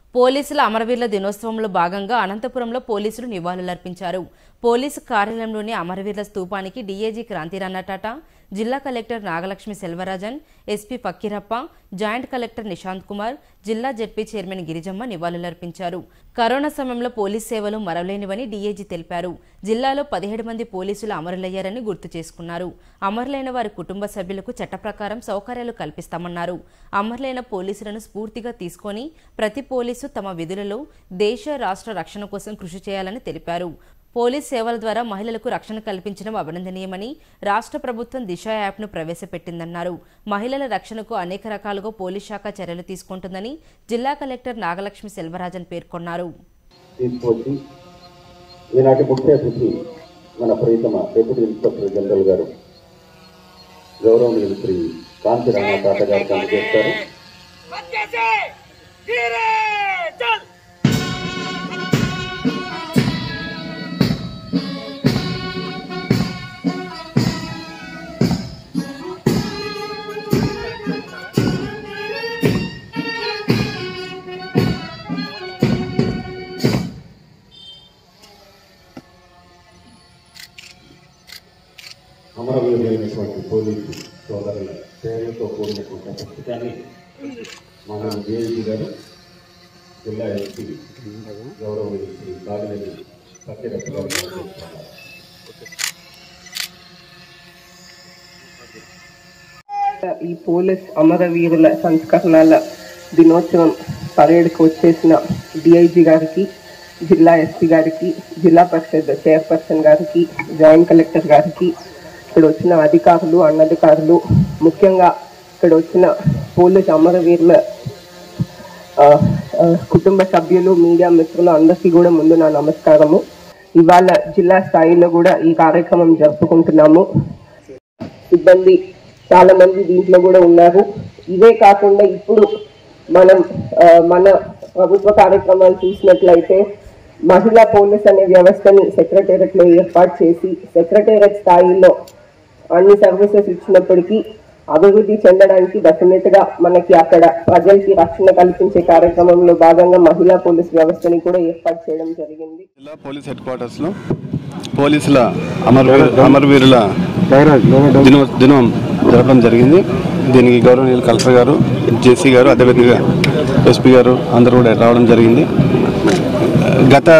పోలీసుల అమరవీరుల దినోత్సవంలో భాగంగా అనంతపురంలో పోలీసులు నివాళులర్పించారు పోలీసు కార్యాలయంలోని అమరవీరుల స్తూపానికి డీఏజీ క్రాంతిరాణ టాటా జిల్లా collector Nagalakshmi Selvarajan SP Pakkirappa joint collector Nishant Kumar జిల్లా జడ్పీ చైర్మన్ గిరిజమ్మ నివాళులర్పించారు కరోనా సమయంలో పోలీస్ సేవలు మరవలేనివని డీఏజీ తెలిపారు జిల్లాలో పదిహేడు మంది పోలీసులు అమరులయ్యారని గుర్తు చేసుకున్నారు అమరులైన వారి కుటుంబ సభ్యులకు చట్ట ప్రకారం సౌకర్యాలు కల్పిస్తామన్నారు అమరులైన పోలీసులను స్ఫూర్తిగా తీసుకొని ప్రతి పోలీసు తమ విధులలో దేశ రాష్ట్ర రక్షణ కోసం కృషి చేయాలని తెలిపారు పోలీస్ సేవల ద్వారా మహిళలకు రక్షణ కల్పించడం అభినందనీయమని రాష్ట్ర ప్రభుత్వం దిశ యాప్ను ప్రవేశపెట్టిందన్నారు మహిళల రక్షణకు అనేక రకాలుగా పోలీస్ శాఖ చర్యలు తీసుకుంటుందని జిల్లా కలెక్టర్ నాగలక్ష్మి సెల్వరాజన్ పేర్కొన్నారు తీసుకొచ్చి ఈనాటి ముఖ్య అతిథి మన ప్రియతమ డిప్యూటీ ఇన్స్పెక్టర్ జనరల్ గారు గౌరవనీయులు శ్రీ కాంతి రామా తాత గారికి అందజేస్తారు बच्चे से धीरे चल అమరవీరులైనటువంటి పోలీసు సోదరుల సేవలతో కూడినటువంటి పుస్తకాన్ని మన జేఏజీ గారు జిల్లా ఎస్పీ గౌరవనీయులు శ్రీ కాగినేని సత్యరత్న గారు అందజేస్తున్నారు. ఈ పోలీస్ అమరవీరుల సంస్కరణల దినోత్సవం పరేడ్కి వచ్చేసిన డిఐజీ గారికి జిల్లా ఎస్పీ గారికి జిల్లా పరిషత్ చైర్పర్సన్ గారికి జాయింట్ కలెక్టర్ గారికి ఇక్కడ వచ్చిన అధికారులు అనధికారులు ముఖ్యంగా ఇక్కడ వచ్చిన పోలీస్ అమరవీరుల ఆ, ఆ, కుటుంబ సభ్యులు మీడియా మిత్రులు అందరికీ కూడా ముందు నా నమస్కారము ఇవాళ జిల్లా స్థాయిలో కూడా ఈ కార్యక్రమం జరుపుకుంటున్నాము సిబ్బంది చాలా మంది దీంట్లో కూడా ఉన్నారు ఇవే కాకుండా ఇప్పుడు మనం ఆ, మన ప్రభుత్వ కార్యక్రమాలు చూసినట్లయితే మహిళా పోలీస్ అనే వ్యవస్థని సెక్రటేరియట్ లో ఏర్పాటు చేసి సెక్రటేరియట్ స్థాయిలో అన్ని సర్వీసెస్ ఇచ్చినప్పటికీ అభివృద్ధి చెందడానికి డెఫినెట్ గా మనకి అక్కడ ప్రజలకి రక్షణ కల్పించే కార్యక్రమంలో భాగంగా మహిళా పోలీస్ వ్యవస్థని కూడా ఏర్పాటు చేయడం జరిగింది జిల్లా పోలీస్ హెడ్ క్వార్టర్స్లో పోలీసుల అమరవీరు అమరవీరుల దినో దినం జరపడం జరిగింది దీనికి గౌరవనీయులు కలెక్టర్ గారు జేసీ గారు అదేవిధంగా ఎస్పీ గారు అందరూ కూడా రావడం జరిగింది గత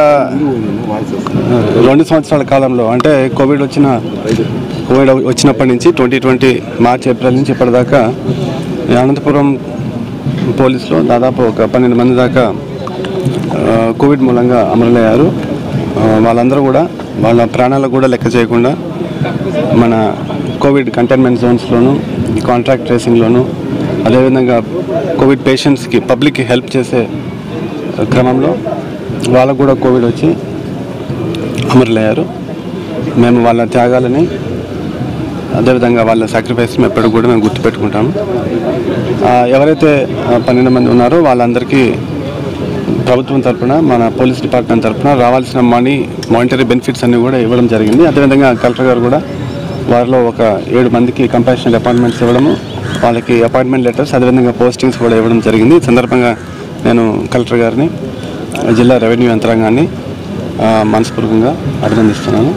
రెండు సంవత్సరాల కాలంలో అంటే కోవిడ్ వచ్చిన కోవిడ్ వచ్చినప్పటి నుంచి ట్వంటీ ట్వంటీ మార్చ్ ఏప్రిల్ నుంచి ఇప్పటిదాకా ఈ అనంతపురం పోలీసులో దాదాపు ఒక పన్నెండు మంది దాకా ఆ, కోవిడ్ మూలంగా అమరులయ్యారు ఆ, వాళ్ళందరూ కూడా వాళ్ళ ప్రాణాలకు కూడా లెక్క చేయకుండా మన కోవిడ్ కంటైన్మెంట్ జోన్స్లోను కాంట్రాక్ట్ ట్రేసింగ్లోను అదేవిధంగా కోవిడ్ పేషెంట్స్కి పబ్లిక్కి హెల్ప్ చేసే క్రమంలో వాళ్ళకు కూడా కోవిడ్ వచ్చి అమరులయ్యారు మేము వాళ్ళ త్యాగాలని అదేవిధంగా వాళ్ళ సాక్రిఫైస్ ఎప్పటికి కూడా మేము గుర్తుపెట్టుకుంటాము ఆ, ఎవరైతే ఆ, పన్నెండు మంది ఉన్నారో వాళ్ళందరికీ ప్రభుత్వం తరపున మన పోలీస్ డిపార్ట్మెంట్ తరపున రావాల్సిన మనీ మానిటరీ బెనిఫిట్స్ అన్ని కూడా ఇవ్వడం జరిగింది అదేవిధంగా కలెక్టర్ గారు కూడా వారిలో ఒక ఏడు మందికి కంపాషనల్ అపాయింట్మెంట్స్ ఇవ్వడము వాళ్ళకి అపాయింట్మెంట్ లెటర్స్ అదేవిధంగా పోస్టింగ్స్ కూడా ఇవ్వడం జరిగింది ఈ సందర్భంగా నేను కలెక్టర్ గారిని జిల్లా రెవెన్యూ యంత్రాంగాన్ని ఆ, మనస్పూర్వకంగా అభినందిస్తున్నాను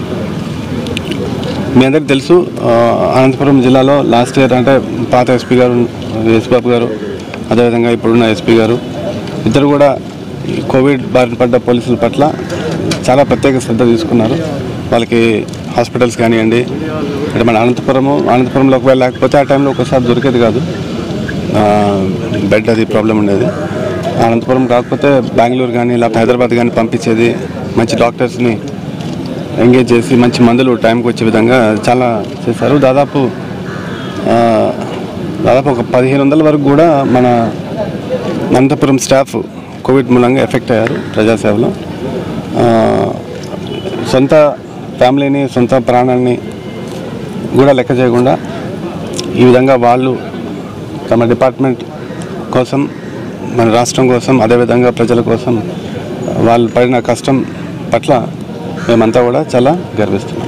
మీ అందరికి తెలుసు ఆ, అనంతపురం జిల్లాలో లాస్ట్ ఇయర్ అంటే పాత ఎస్పీ గారు ఎస్ బాబు గారు అదేవిధంగా ఇప్పుడున్న ఎస్పీ గారు ఇద్దరు కూడా ఈ కోవిడ్ బారిన పడ్డ పోలీసుల పట్ల చాలా ప్రత్యేక శ్రద్ధ తీసుకున్నారు వాళ్ళకి హాస్పిటల్స్ కానివ్వండి అంటే మన అనంతపురము అనంతపురంలో ఒకవేళ లేకపోతే ఆ టైంలో ఒకసారి దొరికేది కాదు ఆ, బెడ్ అది ప్రాబ్లం ఉండేది అనంతపురం కాకపోతే బెంగళూరు కానీ లేకపోతే హైదరాబాద్ కానీ పంపించేది మంచి డాక్టర్స్ని ఎంగేజ్ చేసి మంచి మందులు టైంకి వచ్చే విధంగా చాలా చేశారు దాదాపు ఆ, దాదాపు ఒక పదిహేను వందల వరకు కూడా మన అనంతపురం స్టాఫ్ కోవిడ్ మూలంగా ఎఫెక్ట్ అయ్యారు ప్రజాసేవలో ఆ, సొంత ఫ్యామిలీని సొంత ప్రాణాలని కూడా లెక్క చేయకుండా ఈ విధంగా వాళ్ళు తమ డిపార్ట్మెంట్ కోసం మన రాష్ట్రం కోసం అదేవిధంగా ప్రజల కోసం వాళ్ళు పడిన కష్టం పట్ల మేమంతా కూడా చాలా గర్విస్తున్నాం